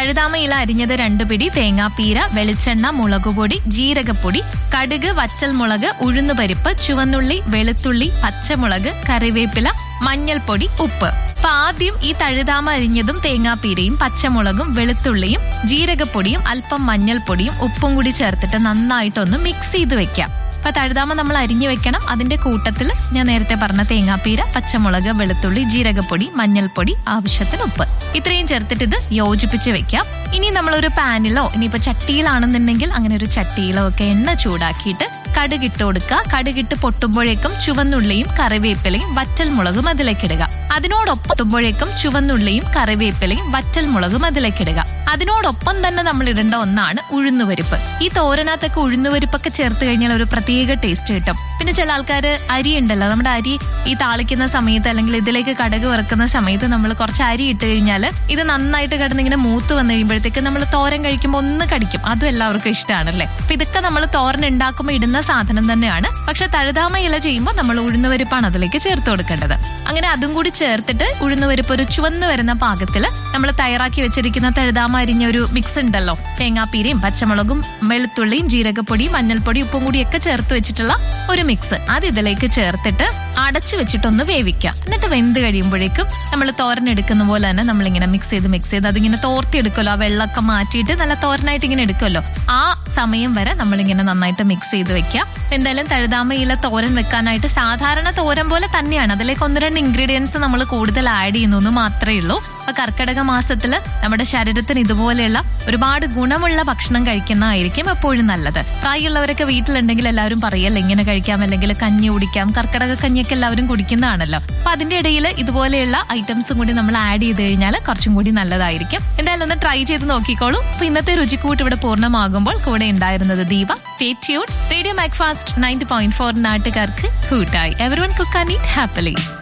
തഴുതാമയില അരിഞ്ഞത് രണ്ട് പിടി തേങ്ങാപ്പീര വെളിച്ചെണ്ണ മുളകുപൊടി ജീരകപ്പൊടി കടുക് വറ്റൽമുളക് ഉഴുന്നുപരിപ്പ് ചുവന്നുള്ളി വെളുത്തുള്ളി പച്ചമുളക് കറിവേപ്പില മഞ്ഞൾപ്പൊടി ഉപ്പ് അപ്പൊ ആദ്യം ഈ തഴുതാമ അരിഞ്ഞതും തേങ്ങാപ്പീരയും പച്ചമുളകും വെളുത്തുള്ളിയും ജീരകപ്പൊടിയും അല്പം മഞ്ഞൾപ്പൊടിയും ഉപ്പും കൂടി ചേർത്തിട്ട് നന്നായിട്ടൊന്ന് മിക്സ് ചെയ്ത് വെക്കാം അപ്പൊ തഴുതാമ നമ്മൾ അരിഞ്ഞു വെക്കണം അതിന്റെ കൂട്ടത്തിൽ ഞാൻ നേരത്തെ പറഞ്ഞ തേങ്ങാപ്പീര പച്ചമുളക് വെളുത്തുള്ളി ജീരകപ്പൊടി മഞ്ഞൾപ്പൊടി ആവശ്യത്തിന് ഉപ്പ് ഇത്രയും ചേർത്തിട്ട് ഇത് യോജിപ്പിച്ച് വെക്കാം ഇനി നമ്മളൊരു പാനിലോ ഇനിയിപ്പോ ചട്ടിയിലാണെന്നുണ്ടെങ്കിൽ അങ്ങനെ ഒരു ചട്ടിയിലോ ഒക്കെ എണ്ണ ചൂടാക്കിയിട്ട് കടുകിട്ട് കൊടുക്കുക കടുകിട്ട് പൊട്ടുമ്പോഴേക്കും ചുവന്നുള്ളിയും കറിവേപ്പിലയും വറ്റൽമുളകും അതിലേക്കിടുക അതിനോടൊപ്പം പൊട്ടുമ്പോഴേക്കും ചുവന്നുള്ളിയും കറിവേപ്പിലയും വറ്റൽമുളകും അതിലേക്കിടുക അതിനോടൊപ്പം തന്നെ നമ്മൾ ഇടേണ്ട ഒന്നാണ് ഉഴുന്നുപരിപ്പ് ഈ തോരനകത്തൊക്കെ ഉഴുന്നുപരിപ്പൊക്കെ ചേർത്ത് കഴിഞ്ഞാൽ ഒരു പ്രത്യേക ടേസ്റ്റ് കിട്ടും പിന്നെ ചില ആൾക്കാർ അരി ഉണ്ടല്ലോ നമ്മുടെ അരി ഈ താളിക്കുന്ന സമയത്ത് അല്ലെങ്കിൽ ഇതിലേക്ക് കടുക് വറുക്കുന്ന സമയത്ത് നമ്മൾ കുറച്ച് അരി ഇട്ട് കഴിഞ്ഞാൽ ഇത് നന്നായിട്ട് കിടന്ന് ഇങ്ങനെ മൂത്ത് വന്നു കഴിയുമ്പോഴത്തേക്ക് നമ്മൾ തോരൻ കഴിക്കുമ്പോൾ ഒന്ന് കടിക്കും അതും എല്ലാവർക്കും ഇഷ്ടമാണല്ലേ അപ്പൊ ഇതൊക്കെ നമ്മൾ തോരൻ ഉണ്ടാക്കുമ്പോൾ ഇടുന്ന സാധനം തന്നെയാണ് പക്ഷെ തഴുതാമ ഇല ചെയ്യുമ്പോൾ നമ്മൾ ഉഴുന്നുപരിപ്പാണ് അതിലേക്ക് ചേർത്ത് കൊടുക്കേണ്ടത് അങ്ങനെ അതും കൂടി ചേർത്തിട്ട് ഉഴുന്നുപരിപ്പ് ഒരു ചുവന്ന് വരുന്ന പാകത്തിൽ നമ്മൾ തയ്യാറാക്കി വെച്ചിരിക്കുന്ന തഴുതാമ അരിഞ്ഞ ഒരു മിക്സ് ഉണ്ടല്ലോ തേങ്ങാപ്പീരയും പച്ചമുളകും വെളുത്തുള്ളിയും ജീരകപ്പൊടിയും മഞ്ഞൾപ്പൊടി ഉപ്പും കൂടിയൊക്കെ ചേർത്ത് വെച്ചിട്ടുള്ള ഒരു മിക്സ് അത് ഇതിലേക്ക് ചേർത്തിട്ട് അടച്ചു വെച്ചിട്ടൊന്ന് വേവിക്കാം എന്നിട്ട് വെന്ത് കഴിയുമ്പോഴേക്കും നമ്മൾ തോരൻ എടുക്കുന്ന പോലെ തന്നെ നമ്മളിങ്ങനെ മിക്സ് ചെയ്ത് മിക്സ് ചെയ്ത് അതിങ്ങനെ തോർത്തി എടുക്കുമല്ലോ ആ വെള്ളമൊക്കെ മാറ്റിയിട്ട് നല്ല തോരനായിട്ട് ഇങ്ങനെ എടുക്കുമല്ലോ ആ സമയം വരെ നമ്മളിങ്ങനെ നന്നായിട്ട് മിക്സ് ചെയ്ത് വെക്കാം എന്തായാലും തഴുതാമയില തോരൻ വെക്കാനായിട്ട് സാധാരണ തോരൻ പോലെ തന്നെയാണ് അതിലേക്ക് ഒന്ന് രണ്ട് ഇൻഗ്രീഡിയൻസ് നമ്മൾ കൂടുതൽ ആഡ് ചെയ്യുന്നു എന്ന് മാത്രമേ ഉള്ളൂ അപ്പൊ കർക്കിടക മാസത്തില് നമ്മുടെ ശരീരത്തിന് ഇതുപോലെയുള്ള ഒരുപാട് ഗുണമുള്ള ഭക്ഷണം കഴിക്കുന്നതായിരിക്കും എപ്പോഴും നല്ലത് പ്രായമുള്ളവരൊക്കെ വീട്ടിലുണ്ടെങ്കിൽ എല്ലാവരും പറയല്ലേ ഇങ്ങനെ കഴിക്കാം അല്ലെങ്കിൽ കഞ്ഞി കുടിക്കാം കർക്കിടക കഞ്ഞിയൊക്കെ എല്ലാവരും കുടിക്കുന്നതാണല്ലോ അപ്പൊ അതിന്റെ ഇടയിൽ ഇതുപോലെയുള്ള ഐറ്റംസും കൂടി നമ്മൾ ആഡ് ചെയ്ത് കഴിഞ്ഞാൽ കുറച്ചും കൂടി നല്ലതായിരിക്കും എന്തായാലും ഒന്ന് ട്രൈ ചെയ്ത് നോക്കിക്കോളൂ അപ്പൊ ഇന്നത്തെ രുചിക്കൂട്ട് ഇവിടെ പൂർണ്ണമാകുമ്പോൾ കൂടെ ഉണ്ടായിരുന്നത് Deepa stay tune radio Macfast ninety point four നാട്ടുകാർക്ക് കൂട്ടായി everyone cook and eat happily